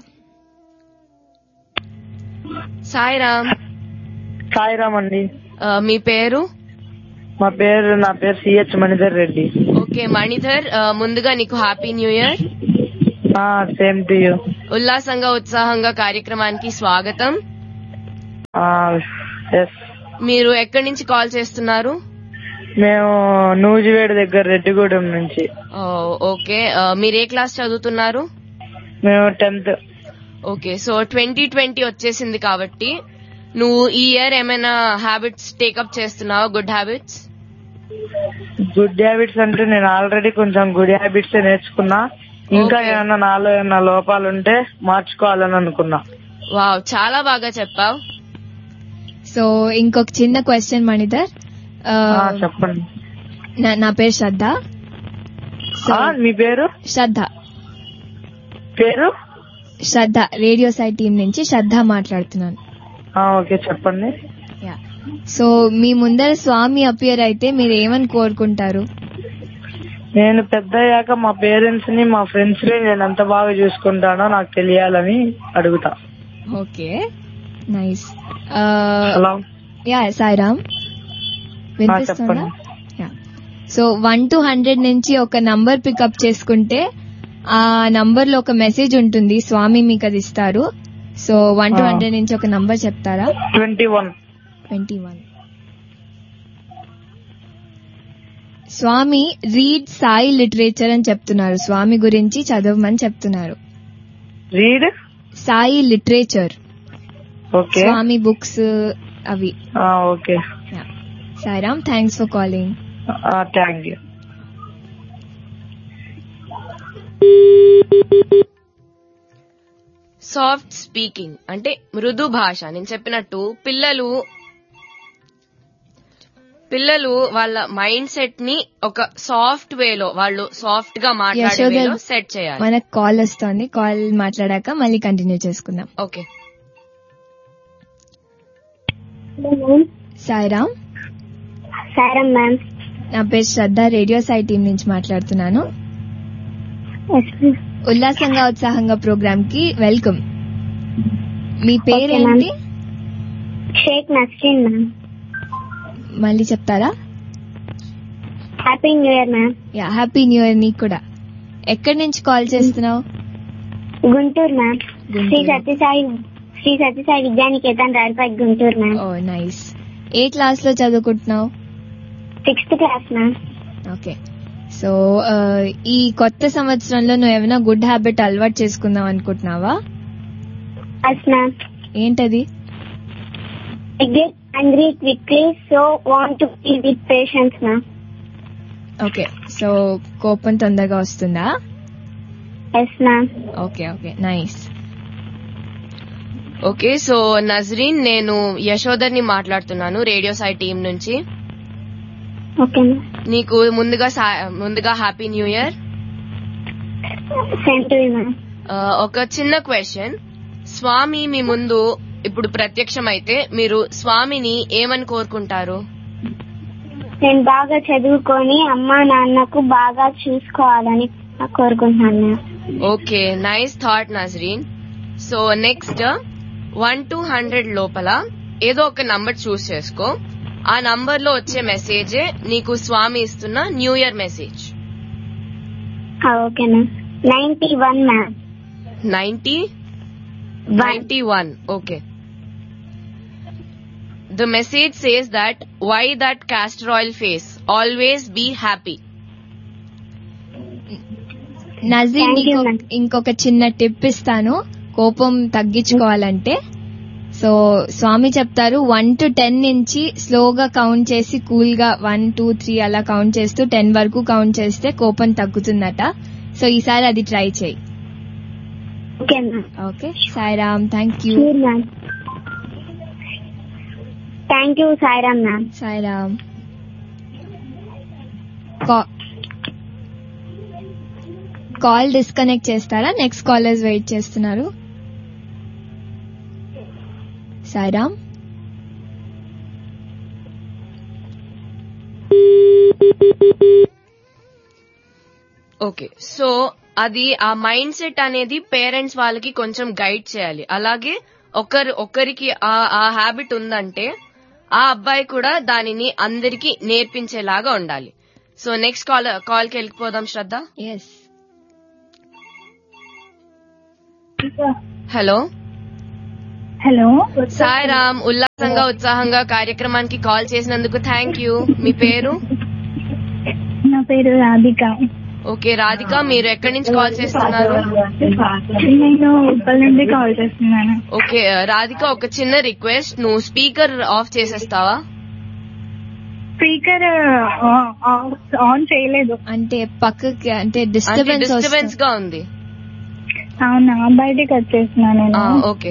సాయిరామ్ సాయిరామ్ అండి ఆ, మీ పేరు మా పేరు నా పేరు సిహెచ్ మణిధర్ రెడ్డి ఓకే మణిధర్ ఆ, ముందుగా నీకు happy new year same to you ఉల్లాసంగా ఉత్సాహంగా కార్యక్రమానికి స్వాగతం ఎస్ మీరు ఎక్కడి నుంచి కాల్ చేస్తున్నారు మేము నూజివేడు దగ్గర రెడ్డిగూడెం నుంచి ఓ, ఓకే ఆ, మీరు ఏ క్లాస్ చదువుతున్నారు మేము tenth okay so twenty twenty వచ్చేసింది కాబట్టి నువ్వు ఈ ఇయర్ ఏమైనా హ్యాబిట్స్ టేకప్ చేస్తున్నావా గుడ్ హ్యాబిట్స్ గుడ్ హ్యాబిట్స్ అంటే నేను ఆల్రెడీ కొంచెం గుడ్ హ్యాబిట్స్ నేర్చుకున్నా ఇంకా Okay. ఏమైనా నాలో ఏమైనా లోపాలు ఉంటే మార్చుకోవాలని అనుకున్నా వావ్ చాలా బాగా చెప్పావు సో ఇంకొక చిన్న క్వశ్చన్ మణిధర్ ఆ, ఆ, చెప్పండి నా- నా పేరు శ్రద్ధ సో ఆ, మీ పేరు శ్రద్ధ పేరు శ్రద్ధ రేడియో సైట్ టీం నుంచి శ్రద్ధ మాట్లాడుతున్నాను ఆ, ఓకే చెప్పండి యా సో మీ ముందర స్వామి అపియర్ అయితే మీరు ఏమని కోరుకుంటారు నేను పెద్ద అయ్యాక మా పేరెంట్స్ ని మా ఫ్రెండ్స్ ని నేను ఎంత బాగా చూసుకుంటానో నాకు తెలియాలని అడుగుతా okay nice hello yeah Sairam వినిపిస్తుందా చెప్పండి. Yeah so one to hundred నుంచి ఒక నంబర్ పికప్ చేసుకుంటే ఆ నంబర్ లో ఒక మెసేజ్ ఉంటుంది స్వామి మీకు అది ఇస్తారు సో వన్ టు ఆ. హండ్రెడ్ నుంచి ఒక నంబర్ చెప్తారా twenty one twenty one Swami read Sai literature అని చెప్తున్నారు స్వామి గురించి చదవమని చెప్తున్నారు read Sai literature okay Swami books అవి okay Sairam thanks for calling thank you soft speaking అంటే మృదు భాష నేను చెప్పినట్టు పిల్లలు పిల్లలు వాళ్ళ మైండ్ సెట్ ని ఒక సాఫ్ట్ వేలో వాళ్ళు సాఫ్ట్ గా మాట్లాడే యశోద వేలో సెట్ చేయాలి మనకు కాల్ వస్తోంది కాల్ మాట్లాడాక మళ్ళీ కంటిన్యూ చేసుకుందాం ఓకే సాయిరామ్ సారం మ్యామ్ నా పేరు శ్రద్ధ రేడియో సాయి టీం నుంచి మాట్లాడుతున్నాను ఉల్లాసంగా ఉత్సాహంగా ప్రోగ్రామ్ కి వెల్కమ్ మీ పేరేంటి షేక్ నస్రీన్ మ్యామ్ మళ్ళీ చెప్తారా happy new year ma'am yeah happy new year నీకు కూడా ఎక్కడి నుంచి కాల్ చేస్తున్నావు Guntur ma'am Guntur. Shri Sathyasai Shri Sathya Sai Vidyaniketan Rayalapet Guntur ma'am oh nice ఏ క్లాస్ లో చదువుకుంటున్నావు sixth class ma'am okay so ఆ, ఈ కొత్త సంవత్సరంలో నువ్వు ఏమైనా గుడ్ హ్యాబిట్ అలవాటు చేసుకుందాం అనుకుంటున్నావా అస్ మ్యామ్ ఏంటది I get angry quickly, so want to be with patience, ma'am. Okay so కోపం తొందరగా వస్తుందా Yes, ma'am. Okay okay nice okay so Nazreen నేను యశోదర్ని మాట్లాడుతున్నాను రేడియో సాయి టీం నుంచి Okay, ma'am. నీకు ముందుగా సా- ముందుగా happy new year Same to you, ma'am. ఒక చిన్న క్వశ్చన్ స్వామి మీ ముందు ఇప్పుడు ప్రత్యక్షమైతే మీరు స్వామిని ఏమని కోరుకుంటారు నేను బాగా చదువుకొని అమ్మా నాన్నకు బాగా చూసుకోవాలని కోరుకుంటున్నాను ma'am okay nice thought Nazreen so next one to hundred లోపల ఏదో ఒక నంబర్ చూస్ చేసుకో ఆ నంబర్ లో వచ్చే మెసేజే నీకు స్వామి ఇస్తున్న new year message okay ma'am ninety one ma'am ninety ninety one okay the message says that why that castor oil face always be happy Nazeer Thank you, నీకు ma'am. ఇంకొక చిన్న టిప్ ఇస్తాను కోపం తగ్గించుకోవాలంటే సో స్వామి చెప్తారు వన్ టు టెన్ నుంచి స్లోగా count చేసి cool గా వన్ టూ త్రీ అలా కౌంట్ చేస్తూ టెన్ వరకు కౌంట్ చేస్తే కోపం తగ్గుతుందట సో ఈసారి అది ట్రై చేయి okay ma'am okay Sairam thank you sure ma'am thank you Sairam ma'am Sairam కా- కాల్ డిస్కనెక్ట్ చేస్తారా నెక్స్ట్ కాలర్స్ వెయిట్ చేస్తున్నారు సాయిరామ్ ఓకే సో అది ఆ మైండ్ సెట్ అనేది పేరెంట్స్ వాళ్ళకి కొంచెం గైడ్ చేయాలి అలాగే ఒకరు ఒకరికి ఆ ఆ హ్యాబిట్ ఉందంటే ఆ అబ్బాయి కూడా దానిని అందరికి నేర్పించేలాగా ఉండాలి సో నెక్స్ట్ కాల్ కాల్ కి వెళ్ళిపోదాం Shraddha yes hello hello Sairam ఉల్లాసంగా ఉత్సాహంగా కార్యక్రమానికి కాల్ చేసినందుకు థ్యాంక్ యూ మీ పేరు నా పేరు రాధిక ఓకే రాధిక మీరు ఎక్కడి నుంచి కాల్ చేస్తున్నారు నేను ఉప్పల్ నుండి కాల్ చేస్తున్నాను ఓకే రాధిక ఒక చిన్న రిక్వెస్ట్ నువ్వు స్పీకర్ ఆఫ్ చేసేస్తావా స్పీకర్ ఆన్ చేయలేదు అంటే పక్కకి అంటే అంటే డిస్టర్బెన్స్ డిస్టర్బెన్స్ గా ఉంది అవునా బయటికి వచ్చేసిన నేను ఆ, ఓకే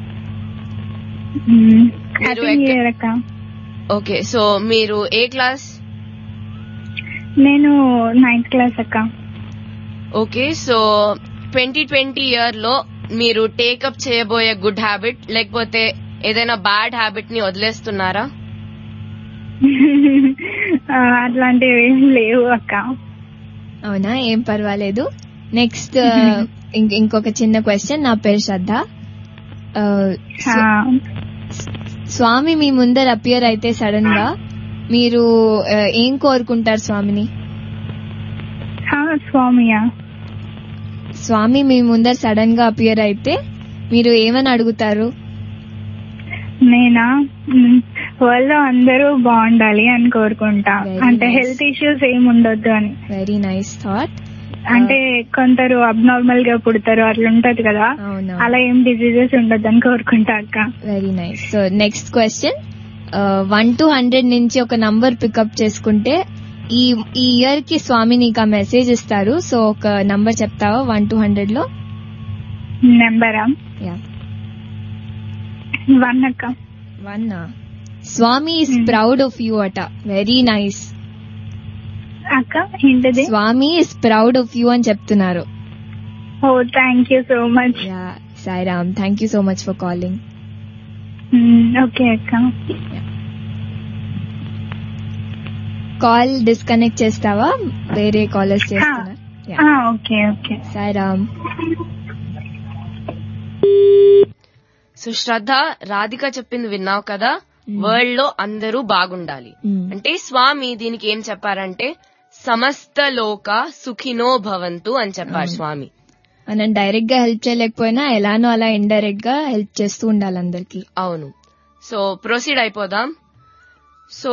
హ్యాపీ ఎక్క- న్యూ ఇయర్ అక్క ఓకే సో మీరు ఏ క్లాస్ నేను నైన్త్ క్లాస్ అక్క okay so twenty twenty year లో మీరు టేకప్ చేయబోయే గుడ్ హ్యాబిట్ లేకపోతే ఏదైనా బ్యాడ్ హ్యాబిట్ ని వదిలేస్తున్నారా ఆ, అట్లాంటివి ఏం లేవు అక్క అవునా ఏం పర్వాలేదు నెక్స్ట్ ఇంకొక చిన్న క్వశ్చన్ నా పేరు శ్రద్ధ ఆ, ఆ, స్వామి మీ ముందర అపియర్ అయితే సడన్ గా మీరు ఆ, ఏం కోరుకుంటారు స్వామిని ఆ, స్వామియా స్వామి మీ ముందర సడన్ గా అపియర్ అయితే మీరు ఏమని అడుగుతారు నేనా వరల్డ్ లో అందరూ బాగుండాలి అని కోరుకుంటా Very అంటే nice. హెల్త్ ఇష్యూస్ ఏం ఉండొద్దు అని వెరీ నైస్ థాట్ అంటే కొందరు అబ్నార్మల్ గా పుడతారు అట్లా ఉంటది కదా అవునా అలా ఏం డిసీజెస్ ఉండొద్దు అని కోరుకుంటా అక్క very nice so next question one to hundred నుంచి ఒక నంబర్ పికప్ చేసుకుంటే ఈ ఈ ఇయర్ కి స్వామి నీకు ఆ మెసేజ్ ఇస్తారు సో ఒక నంబర్ చెప్తావా వన్ టు హండ్రెడ్ లో నెంబరా యా వన్ అక్క one Swami is Hmm. Proud of you అట వెరీ నైస్ అక్క ఏంటిది Swami is proud of you అని చెప్తున్నారు oh thank you so much yeah Sairam thank you so much for calling okay అక్క కాల్ డిస్కనెక్ట్ చేస్తావా వేరే కాలర్స్ చేస్తున్నారు Yeah. ఆ, okay okay Sairam so Shraddha Radhika చెప్పింది విన్నావు కదా Hmm. వరల్డ్ లో అందరూ బాగుండాలి Hmm. అంటే స్వామి దీనికి ఏం చెప్పారంటే సమస్త లోక సుఖినో భవంతు అని చెప్పారు అవును. స్వామి మనం డైరెక్ట్ గా హెల్ప్ చేయలేకపోయినా ఎలానో అలా ఇండైరెక్ట్ గా హెల్ప్ చేస్తూ ఉండాలి అందరికి అవును సో ప్రొసీడ్ అయిపోదాం సో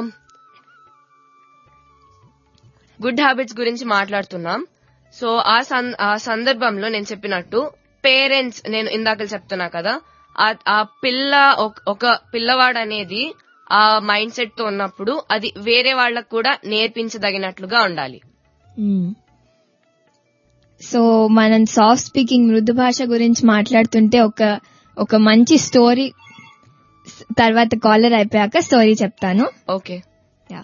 గుడ్ హ్యాబిట్స్ గురించి మాట్లాడుతున్నాం సో ఆ సం- ఆ సందర్భంలో నేను చెప్పినట్టు పేరెంట్స్ నేను ఇందాక చెప్తున్నా కదా ఆ- ఆ పిల్ల ఒక- ఒక పిల్లవాడు అనేది ఆ మైండ్ సెట్ తో ఉన్నప్పుడు అది వేరే వాళ్ళకు కూడా నేర్పించదగినట్లుగా ఉండాలి సో మనం సాఫ్ట్ స్పీకింగ్ మృదు భాష గురించి మాట్లాడుతుంటే ఒక ఒక మంచి స్టోరీ తర్వాత కాలర్ అయిపోయాక స్టోరీ చెప్తాను ఓకే యా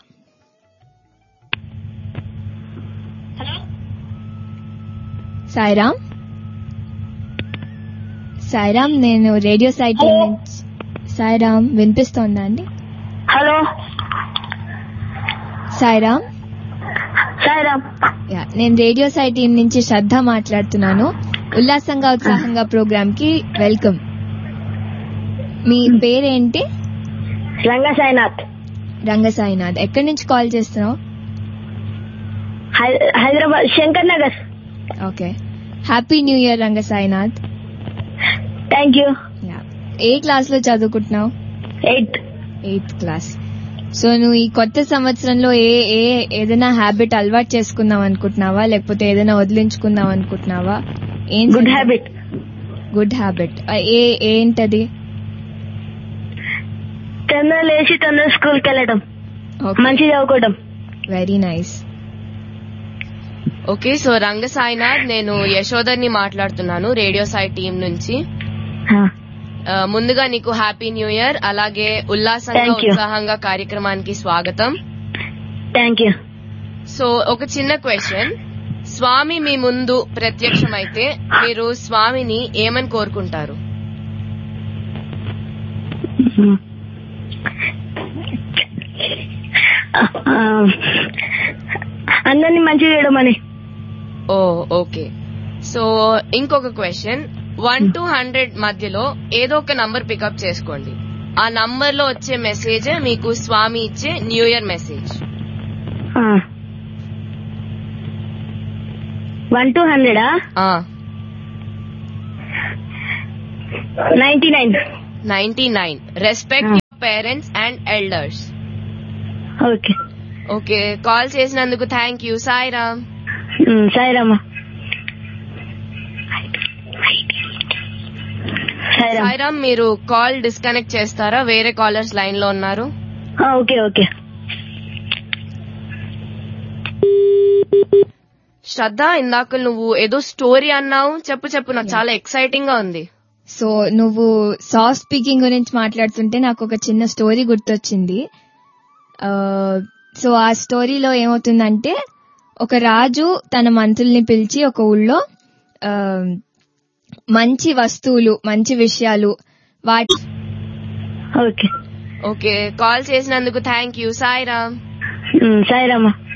సాయిరామ్ సాయిరామ్ నేను రేడియో సైట్ నుంచి సాయిరామ్ వినిపిస్తోందా అండి హలో సాయిరామ్ సాయిరామ్ యా నేను రేడియో సైట్ టీం నుంచి శ్రద్ధ మాట్లాడుతున్నాను ఉల్లాసంగా ఉత్సాహంగా ప్రోగ్రామ్ కి వెల్కమ్ మీ పేరేంటి రంగా సాయినాథ్ రంగసాయినాథ్ ఎక్కడి నుంచి కాల్ చేస్తున్నావు Hyderabad Shankar Nagar okay happy new year Rangasainath thank you yeah ఏ క్లాస్ లో చదువుకుంటున్నావు ఎయిత్ ఎయిత్ క్లాస్ సో నువ్వు ఈ కొత్త సంవత్సరంలో ఏ ఏ ఏదైనా హ్యాబిట్ అలవాటు చేసుకుందాం అనుకుంటున్నావా లేకపోతే ఏదైనా వదిలించుకుందాం అనుకుంటున్నావా ఏం గుడ్ హ్యాబిట్ గుడ్ హ్యాబిట్ ఏ ఏంటది తొందర లేచి తొందర స్కూల్కి వెళ్ళడం మంచి చదువుకోవడం వెరీ నైస్ ఓకే సో రంగ సాయినాథ్ నేను యశోదర్ని మాట్లాడుతున్నాను రేడియో సాయి టీం నుంచి ఆ, ముందుగా నీకు హ్యాపీ న్యూ ఇయర్ అలాగే ఉల్లాసంగా Thank you. ఉత్సాహంగా కార్యక్రమానికి స్వాగతం థ్యాంక్ యూ సో ఒక చిన్న క్వశ్చన్ స్వామి మీ ముందు ప్రత్యక్షమైతే మీరు స్వామిని ఏమని కోరుకుంటారు అందరినీ మంచిగా చేయడమని ఓ ఓకే సో ఇంకొక క్వశ్చన్ వన్ టు హండ్రెడ్ మధ్యలో ఏదో ఒక నంబర్ పికప్ చేసుకోండి ఆ నంబర్ లో వచ్చే మెసేజ్ మీకు స్వామి ఇచ్చే new year message one to హండ్రెడా ninety nine ninety nine respect your parents and elders okay okay call చేసినందుకు థ్యాంక్ యూ సాయిరామ్ సాయిరామా సాయిరామ్ సాయిరామ్ మీరు కాల్ డిస్కనెక్ట్ చేస్తారా వేరే కాలర్స్ లైన్ లో ఉన్నారు ఓకే ఓకే శ్రద్ధ ఇందాక నువ్వు ఏదో స్టోరీ అన్నావు చెప్పు చెప్పు నాకు చాలా ఎక్సైటింగ్ గా ఉంది సో నువ్వు సాఫ్ట్ స్పీకింగ్ గురించి మాట్లాడుతుంటే నాకు ఒక చిన్న స్టోరీ గుర్తొచ్చింది ఆ, సో ఆ స్టోరీలో ఏమవుతుందంటే ఒక రాజు తన మంత్రుల్ని పిలిచి ఒక ఊళ్ళో ఆ, మంచి వస్తువులు మంచి విషయాలు వాటి ఓకే ఓకే కాల్ చేసినందుకు థ్యాంక్ యూ సాయిరామ్ సాయిరామా